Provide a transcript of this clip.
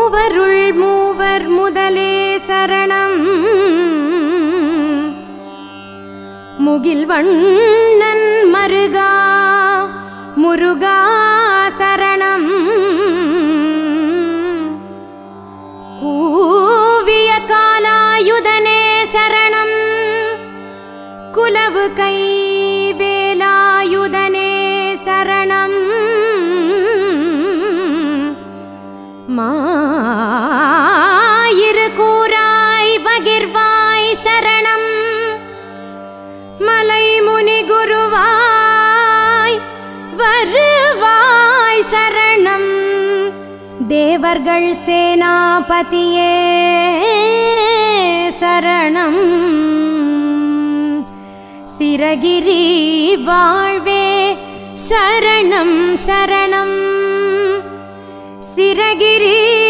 மூவருள் மூவர் முதலே சரணம் முகில் வண்ணன் மருகா முருகா சரணம் கூவிய காலாயுதனே சரணம் குலவு கை வேலாயுதனே சரணம் மாயிரு கூறாய் பகிர்வாய் சரணம் மலை முனி குருவாய் வருவாய் சரணம் தேவர்கள் சேனாபதியே சரணம் சிரகிரி வாழ்வே சரணம் சரணம் சிரகிரி